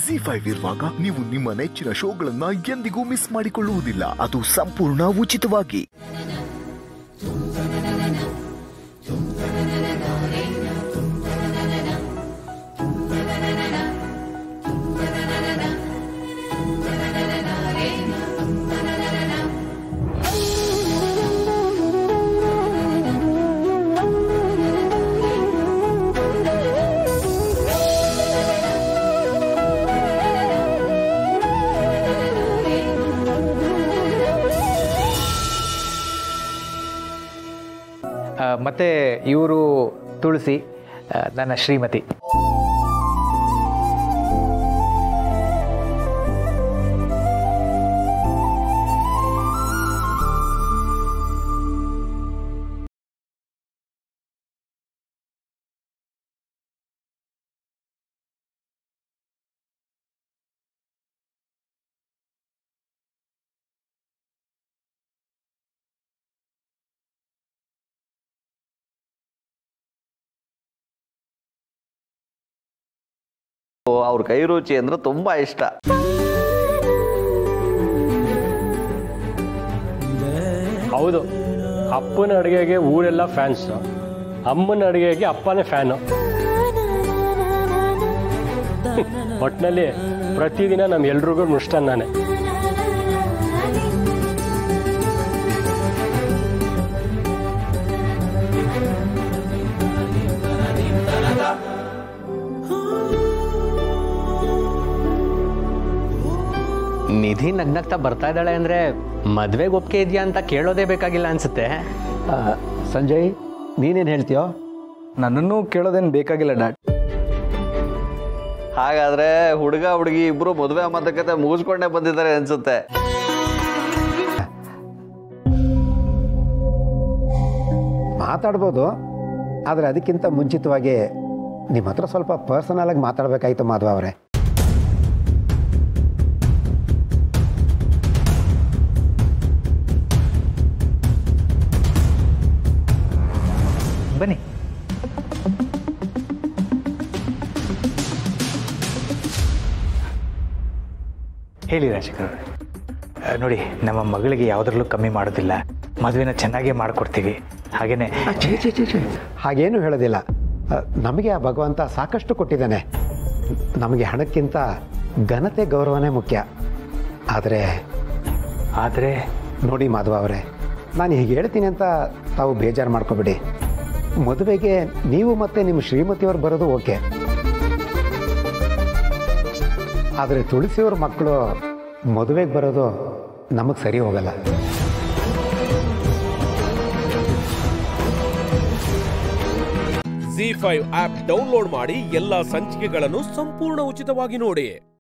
G five ಇರುವಾಗ ನೀವು ನಿಮ್ಮ ನೆಚ್ಚಿನ ಶೋಗಳನ್ನ ಎಂದಿಗೂ ಮಿಸ್ ಮಾಡಿಕೊಳ್ಳುವುದಿಲ್ಲ ಅದು ಸಂಪೂರ್ಣ ಉಚಿತವಾಗಿ ಆ, ಮತ್ತೆ ಇವರು ತುಳಸಿ ಆ, ನನ್ನ ಶ್ರೀಮತಿ ಅವ್ರ ಕೈ ರುಚಿ ಅಂದ್ರೆ ತುಂಬಾ ಇಷ್ಟ ಹೌದು ಅಪ್ಪನ ಅಡುಗೆಗೆ ಊರೆಲ್ಲ ಫ್ಯಾನ್ಸ್ ಅಮ್ಮನ ಅಡುಗೆಗೆ ಅಪ್ಪನೇ ಫ್ಯಾನು ಒಟ್ಟಿನಲ್ಲಿ ಪ್ರತಿದಿನ ನಮ್ಮ ಎಲ್ರಿಗೂ ಮೃಷ್ಟನ್ನಾನೆ ನಿಧಿ ನಗ್ನಗ್ತಾ ಬರ್ತಾ ಇದ್ದಾಳೆ ಅಂದ್ರೆ ಮದ್ವೆಗೆ ಒಪ್ಪಿಗೆ ಇದೆಯಾ ಅಂತ ಕೇಳೋದೇ ಬೇಕಾಗಿಲ್ಲ ಅನ್ಸುತ್ತೆ ಆ, ಸಂಜಯ್ ನೀನೇನು ಹೇಳ್ತೀಯೋ ನನ್ನನ್ನು ಕೇಳೋದೇನು ಬೇಕಾಗಿಲ್ಲ ಡ್ಯಾಡ್ ಹಾಗಾದ್ರೆ ಹುಡುಗ ಹುಡುಗಿ ಇಬ್ರು ಮದುವೆ ಮಾತುಕತೆ ಮುಗಿಸ್ಕೊಂಡೇ ಬಂದಿದ್ದಾರೆ ಅನ್ಸುತ್ತೆ ಮಾತಾಡ್ಬೋದು ಆದರೆ ಅದಕ್ಕಿಂತ ಮುಂಚಿತವಾಗಿ ನಿಮ್ಮ ಹತ್ರ ಸ್ವಲ್ಪ ಪರ್ಸನಲ್ ಆಗಿ ಮಾತಾಡಬೇಕಾಯ್ತು ಮಾಧವ ಅವರೇ ಬನ್ನಿ ಹೇಳಿ ರಾಜಕೀಯ ನೋಡಿ ನಮ್ಮ ಮಗಳಿಗೆ ಯಾವುದ್ರಲ್ಲೂ ಕಮ್ಮಿ ಮಾಡೋದಿಲ್ಲ ಮದುವೆನ ಚೆನ್ನಾಗೇ ಮಾಡಿಕೊಡ್ತೀವಿ ಹಾಗೇನೆ ಛೇ ಛೇ ಛೇ ಛೇ ಹಾಗೇನು ಹೇಳೋದಿಲ್ಲ ಆ, ನಮಗೆ ಆ ಭಗವಂತ ಸಾಕಷ್ಟು ಕೊಟ್ಟಿದ್ದಾನೆ ನಮಗೆ ಹಣಕ್ಕಿಂತ ಘನತೆ ಗೌರವನೇ ಮುಖ್ಯ ಆದರೆ ಆದರೆ ನೋಡಿ ಮಾಧವ ಅವರೇ ನಾನು ಹೀಗೆ ಹೇಳ್ತೀನಿ ಅಂತ ತಾವು ಬೇಜಾರು ಮಾಡ್ಕೋಬೇಡಿ ಮದುವೆಗೆ ನೀವು ಮತ್ತೆ ನಿಮ್ಮ ಶ್ರೀಮತಿಯವರು ಬರೋದು ಓಕೆ ಆದರೆ ತುಳಸಿಯವ್ರ ಮಕ್ಕಳು ಮದುವೆಗೆ ಬರೋದು ನಮಗೆ ಸರಿ ಹೋಗಲ್ಲ ಜಿ ಫೈವ್ ಆಪ್ ಡೌನ್ಲೋಡ್ ಮಾಡಿ ಎಲ್ಲಾ ಸಂಚಿಕೆಗಳನ್ನು ಸಂಪೂರ್ಣ ಉಚಿತವಾಗಿ ನೋಡಿ